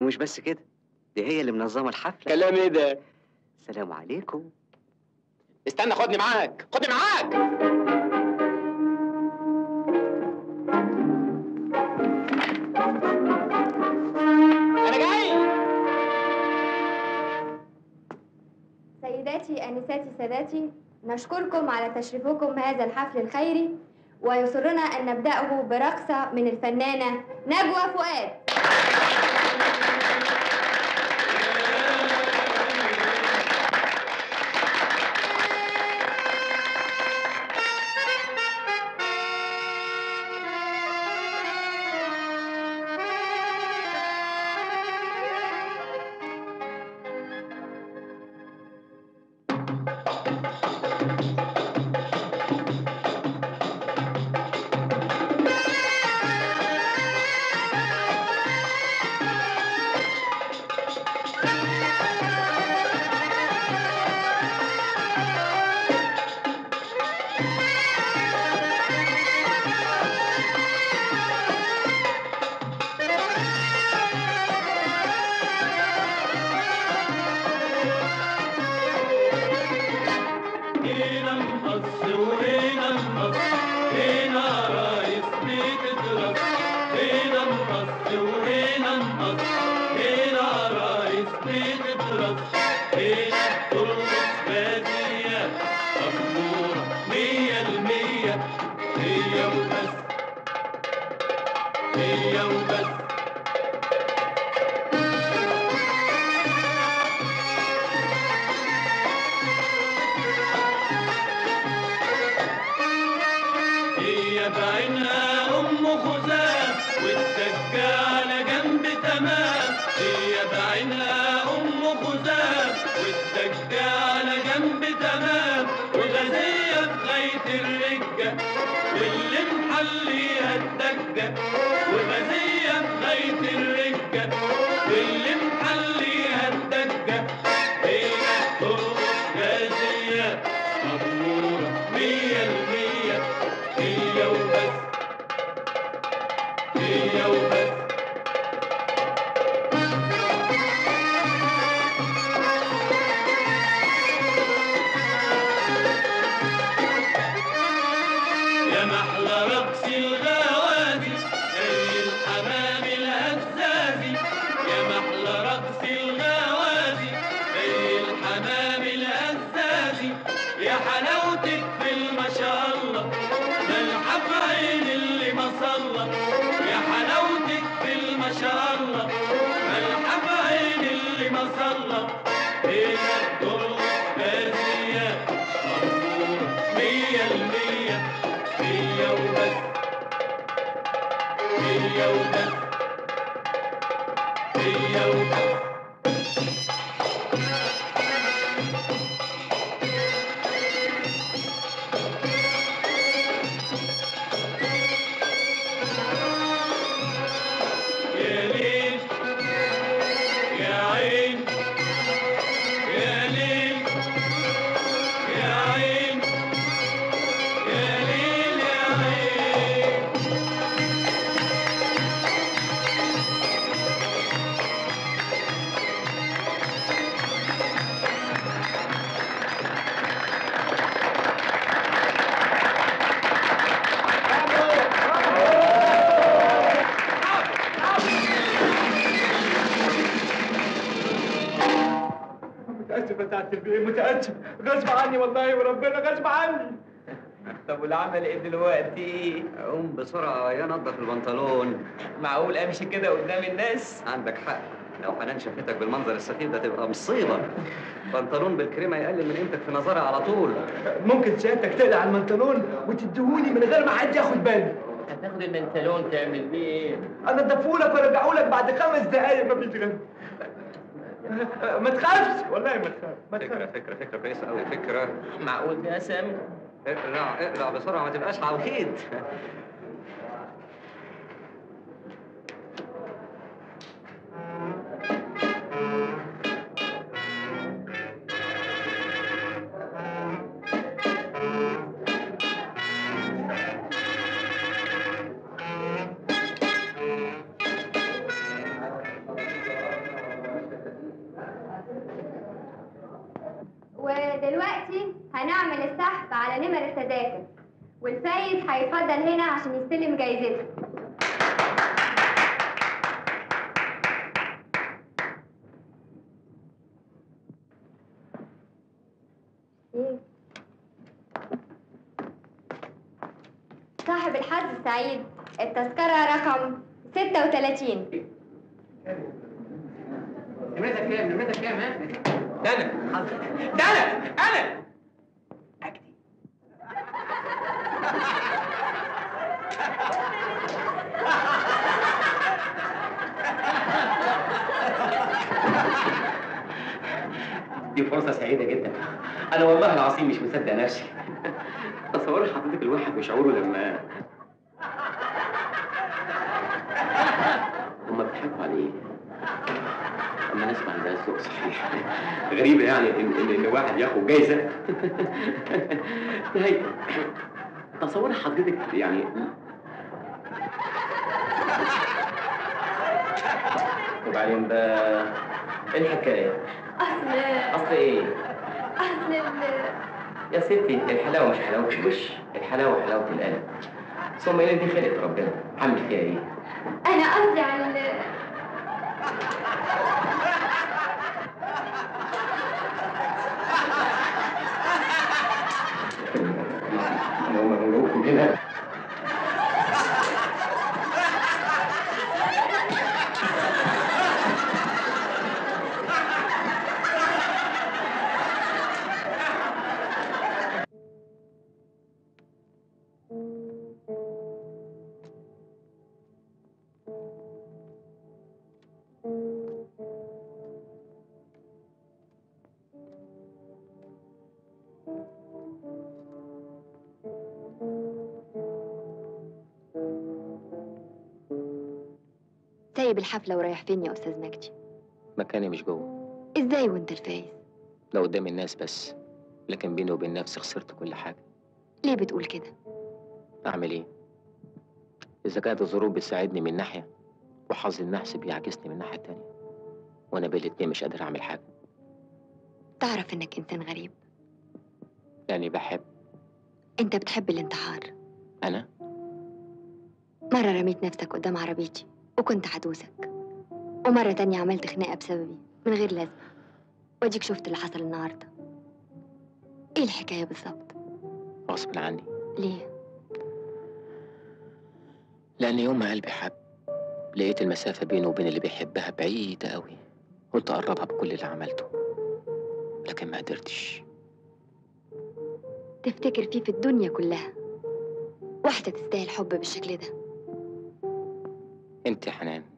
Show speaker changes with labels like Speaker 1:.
Speaker 1: ومش بس كده دي هي اللي منظمه الحفله
Speaker 2: كلام ايه ده
Speaker 1: السلام عليكم
Speaker 2: استنى خدني معاك خدني معاك انا جاي
Speaker 3: سيداتي انساتي سادتي نشكركم على تشريفكم هذا الحفل الخيري ويسرنا ان نبداه برقصه من الفنانه نجوى فؤاد
Speaker 4: هنا المقص وهنا المقص هنا رايس بتدرس هنا المقص وهنا المقص هنا رايس بتدرس هنا ترقص بادية أمورة مية المية هي وبس هي وبس هي بعينها أم خزام والدجة على جنب تمام هي بعينها أم خزام والدجة على جنب تمام وغزية في غاية الرجة واللي محليها الدجة وغزية في غاية الرجة واللي محليها الدجة هي ترقص غازية أمورة مية المية هي وبس هي وبس يا محلى رقص الغوازي زي الحمام الهزازي يا محلى رقص الغوازي زي الحمام الهزازي يا حلاوتك في ما شاء الله ملحق عين اللي ما صلى يا حلاوتك في ما شاء الله ملحق عين اللي ما صلى هنا ترقص بازية أمورة مية المية هي وبس هي وبس هي وبس يا ليل يا عين يا ليل يا عين يا ليل يا عين
Speaker 5: متأسف يا سعادة البيه متأسف غصب عني والله وربنا غصب عني
Speaker 6: طب والعمل ايه دلوقتي؟
Speaker 1: قوم بسرعه يا نظف البنطلون
Speaker 6: معقول امشي كده قدام الناس؟
Speaker 1: عندك حق لو حنان شافتك بالمنظر السخيف ده تبقى مصيبه بنطلون بالكريمه يقلل من قيمتك في نظرها على طول
Speaker 5: ممكن سيادتك تقلع البنطلون وتديهوني من غير ما حد ياخد باله
Speaker 6: هتاخد البنطلون تعمل بيه ايه؟
Speaker 5: انا ادفهولك وارجعهولك بعد خمس دقايق مفيش غير ما تخافش والله ما تخاف ما
Speaker 1: فكره
Speaker 5: تخاف
Speaker 1: فكره فكره كويسه قوي فكره
Speaker 6: معقول ده يا سامي؟
Speaker 1: اقلع اقلع بسرعه ما تبقاش عويد
Speaker 3: ودلوقتي هنعمل السحب على نمر التذاكر والفايز هيتفضل هنا عشان يستلم جايزته ايه صاحب الحظ السعيد التذكرة رقم 36
Speaker 6: نمرتك كام نمرتك كام ها ده انا ده انا انا
Speaker 2: دي فرصة سعيدة جدا أنا والله العظيم مش مصدق نفسي تصور حضرتك الواحد وشعوره لما هما بيضحكوا على إيه؟ أما نسمع إن ده الذوق صحيح غريبة يعني إن إن, إن واحد ياخد جايزة هي تصور حضرتك يعني وبعدين بقى ايه الحكايه؟
Speaker 3: أصل
Speaker 2: اصل ايه؟
Speaker 3: أصل ال-
Speaker 2: يا ستي الحلاوه مش حلاوه الوش الحلاوه حلاوه القلب ثم ايه دي خلقه ربنا عامل فيها ايه؟
Speaker 3: أنا قصدي على ال-
Speaker 2: هم موجودين كده
Speaker 3: سايب الحفلة ورايح فين يا أستاذ مجدي؟
Speaker 2: مكاني مش جوه
Speaker 3: إزاي وأنت الفايز؟
Speaker 2: ده قدام الناس بس لكن بيني وبين نفسي خسرت كل حاجه
Speaker 3: ليه بتقول كده؟
Speaker 2: اعمل ايه؟ اذا كانت الظروف بتساعدني من ناحيه وحظ النحس بيعكسني من الناحيه التانيه وانا بالاتنين مش قادر اعمل حاجه
Speaker 3: تعرف إنك إنسان غريب
Speaker 2: يعني بحب
Speaker 3: أنت بتحب الانتحار
Speaker 2: انا
Speaker 3: مرة رميت نفسك قدام عربيتي وكنت هدوسك ومرة تانية عملت خناقة بسببي من غير لازمة واديك شفت اللي حصل النهاردة ايه الحكاية بالظبط؟
Speaker 2: غصب عني
Speaker 3: ليه؟
Speaker 2: لان يوم ما قلبي حب لقيت المسافه بينه وبين اللي بيحبها بعيده قوي قلت اقربها بكل اللي عملته لكن ما قدرتش
Speaker 3: تفتكر فيه في الدنيا كلها واحدة تستاهل حب بالشكل ده
Speaker 2: انت يا حنان